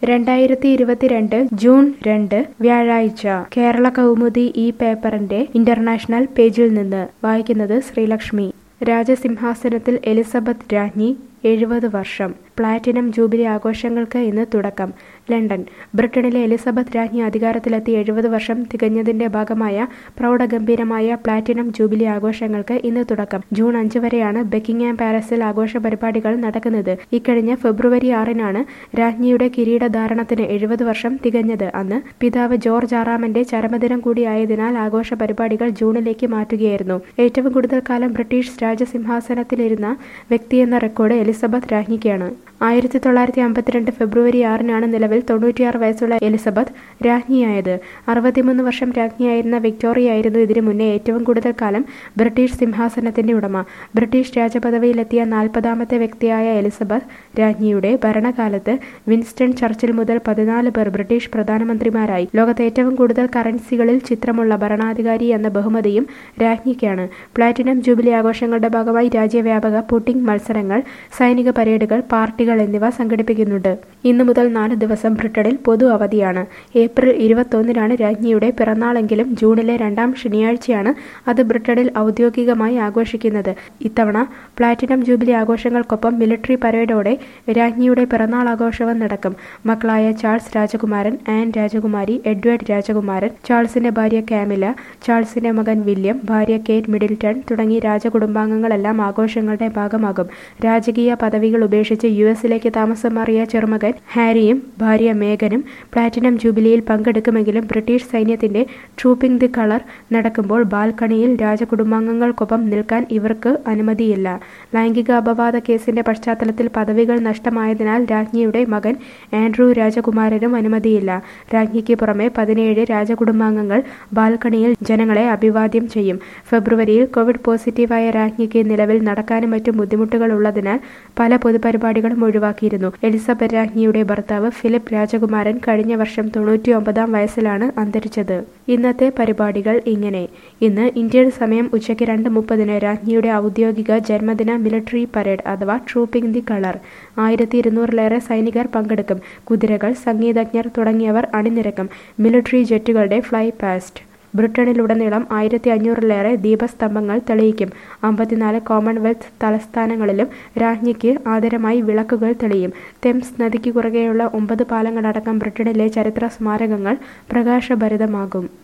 രണ്ടായിരത്തി ഇരുപത്തിരണ്ട് ജൂൺ രണ്ട് വ്യാഴാഴ്ച കേരള കൗമുദി ഈ പേപ്പറിന്റെ ഇന്റർനാഷണൽ പേജിൽ നിന്ന് വായിക്കുന്നത് ശ്രീലക്ഷ്മി രാജസിംഹാസനത്തിൽ എലിസബത്ത് രാജ്ഞി എഴുപത് വർഷം പ്ലാറ്റിനം ജൂബിലി ആഘോഷങ്ങൾക്ക് ഇന്ന് തുടക്കം ലണ്ടൻ ബ്രിട്ടനിലെ എലിസബത്ത് രാജ്ഞി അധികാരത്തിലെത്തി എഴുപത് വർഷം തികഞ്ഞതിന്റെ ഭാഗമായ പ്രൗഢഗംഭീരമായ പ്ലാറ്റിനം ജൂബിലി ആഘോഷങ്ങൾക്ക് ഇന്ന് തുടക്കം ജൂൺ അഞ്ച് വരെയാണ് ബക്കിംഗ്ഹാം പാലസിൽ ആഘോഷ പരിപാടികൾ നടക്കുന്നത് ഇക്കഴിഞ്ഞ ഫെബ്രുവരി ആറിനാണ് രാജ്ഞിയുടെ കിരീടധാരണത്തിന് എഴുപത് വർഷം തികഞ്ഞത് അന്ന് പിതാവ് ജോർജ് ആറാമന്റെ ചരമദിനം കൂടിയായതിനാൽ ആഘോഷ പരിപാടികൾ ജൂണിലേക്ക് മാറ്റുകയായിരുന്നു ഏറ്റവും കൂടുതൽ കാലം ബ്രിട്ടീഷ് രാജസിംഹാസനത്തിലിരുന്ന വ്യക്തിയെന്ന റെക്കോർഡ് എലിസബത്ത് രാജ്ഞിക്കാണ് ആയിരത്തി തൊള്ളായിരത്തി അമ്പത്തിരണ്ട് ഫെബ്രുവരി ആറിനാണ് നിലവിൽ തൊണ്ണൂറ്റിയാറ് വയസ്സുള്ള എലിസബത്ത് രാജ്ഞിയായത് അറുപത്തിമൂന്ന് വർഷം രാജ്ഞിയായിരുന്ന വിക്ടോറിയയായിരുന്നു ഇതിനു മുന്നേ ഏറ്റവും കൂടുതൽ കാലം ബ്രിട്ടീഷ് സിംഹാസനത്തിന്റെ ഉടമ ബ്രിട്ടീഷ് രാജപദവിയിലെത്തിയ നാൽപ്പതാമത്തെ വ്യക്തിയായ എലിസബത്ത് രാജ്ഞിയുടെ ഭരണകാലത്ത് വിൻസ്റ്റൺ ചർച്ചിൽ മുതൽ പതിനാല് പേർ ബ്രിട്ടീഷ് പ്രധാനമന്ത്രിമാരായി ലോകത്തെ ഏറ്റവും കൂടുതൽ കറൻസികളിൽ ചിത്രമുള്ള ഭരണാധികാരി എന്ന ബഹുമതിയും രാജ്ഞിക്കാണ് പ്ലാറ്റിനം ജൂബിലി ആഘോഷങ്ങളുടെ ഭാഗമായി രാജ്യവ്യാപക പുട്ടിംഗ് മത്സരങ്ങൾ സൈനിക പരേഡുകൾ പാർട്ടികൾ എന്നിവ സംഘടിപ്പിക്കുന്നുണ്ട് ഇന്നു മുതൽ നാല് ദിവസം ബ്രിട്ടനിൽ പൊതു അവധിയാണ് ഏപ്രിൽ ഇരുപത്തൊന്നിനാണ് രാജ്ഞിയുടെ പിറന്നാളെങ്കിലും ജൂണിലെ രണ്ടാം ശനിയാഴ്ചയാണ് അത് ബ്രിട്ടനിൽ ഔദ്യോഗികമായി ആഘോഷിക്കുന്നത് ഇത്തവണ പ്ലാറ്റിനം ജൂബിലി ആഘോഷങ്ങൾക്കൊപ്പം മിലിറ്ററി പരേഡോടെ രാജ്ഞിയുടെ പിറന്നാൾ ആഘോഷവും നടക്കും മക്കളായ ചാൾസ് രാജകുമാരൻ ആൻ രാജകുമാരി എഡ്വേർഡ് രാജകുമാരൻ ചാൾസിന്റെ ഭാര്യ കാമില ചാൾസിന്റെ മകൻ വില്യം ഭാര്യ കേറ്റ് മിഡിൽട്ടൺ തുടങ്ങി രാജകുടുംബാംഗങ്ങളെല്ലാം ആഘോഷങ്ങളുടെ ഭാഗമാകും രാജകീയ പദവികൾ ഉപേക്ഷിച്ച് യു എസിലേക്ക് താമസം മാറിയ ചെറുമകൻ ഹാരിയും ഭാര്യ മേഗനും പ്ലാറ്റിനം ജൂബിലിയിൽ പങ്കെടുക്കുമെങ്കിലും ബ്രിട്ടീഷ് സൈന്യത്തിന്റെ ട്രൂപ്പിംഗ് ദി കളർ നടക്കുമ്പോൾ ബാൽക്കണിയിൽ രാജകുടുംബാംഗങ്ങൾക്കൊപ്പം നിൽക്കാൻ ഇവർക്ക് അനുമതിയില്ല ലൈംഗിക അപവാദ കേസിന്റെ പശ്ചാത്തലത്തിൽ പദവികൾ നഷ്ടമായതിനാൽ രാജ്ഞിയുടെ മകൻ ആൻഡ്രൂ രാജകുമാരനും അനുമതിയില്ല രാജ്ഞിക്ക് പുറമെ പതിനേഴ് രാജകുടുംബാംഗങ്ങൾ ബാൽക്കണിയിൽ ജനങ്ങളെ അഭിവാദ്യം ചെയ്യും ഫെബ്രുവരിയിൽ കോവിഡ് പോസിറ്റീവായ രാജ്ഞിക്ക് നിലവിൽ നടക്കാനും മറ്റും ബുദ്ധിമുട്ടുകൾ ഉള്ളതിനാൽ പല പൊതുപരിപാടികളും ഒഴിവാക്കിയിരുന്നു എലിസബത്ത് രാജ്ഞിയുടെ ഭർത്താവ് ഫിലിപ്പ് രാജകുമാരൻ കഴിഞ്ഞ വർഷം തൊണ്ണൂറ്റിയൊമ്പതാം വയസ്സിലാണ് അന്തരിച്ചത് ഇന്നത്തെ പരിപാടികൾ ഇങ്ങനെ ഇന്ന് ഇന്ത്യൻ സമയം ഉച്ചയ്ക്ക് രണ്ട് മുപ്പതിന് രാജ്ഞിയുടെ ഔദ്യോഗിക ജന്മദിന മിലിറ്ററി പരേഡ് അഥവാ ട്രൂപ്പിംഗ് ദി കളർ ആയിരത്തി ഇരുന്നൂറിലേറെ സൈനികർ പങ്കെടുക്കും കുതിരകൾ സംഗീതജ്ഞർ തുടങ്ങിയവർ അണിനിരക്കും മിലിറ്ററി ജെറ്റുകളുടെ ഫ്ലൈ പാസ്റ്റ് ബ്രിട്ടനിലുടനീളം ആയിരത്തി അഞ്ഞൂറിലേറെ ദീപസ്തംഭങ്ങൾ തെളിയിക്കും അമ്പത്തിനാല് കോമൺവെൽത്ത് തലസ്ഥാനങ്ങളിലും രാജ്ഞിക്ക് ആദരമായി വിളക്കുകൾ തെളിയും തെംസ് നദിക്ക് കുറുകെയുള്ള ഒമ്പത് പാലങ്ങളടക്കം ബ്രിട്ടനിലെ ചരിത്ര സ്മാരകങ്ങൾ പ്രകാശഭരിതമാകും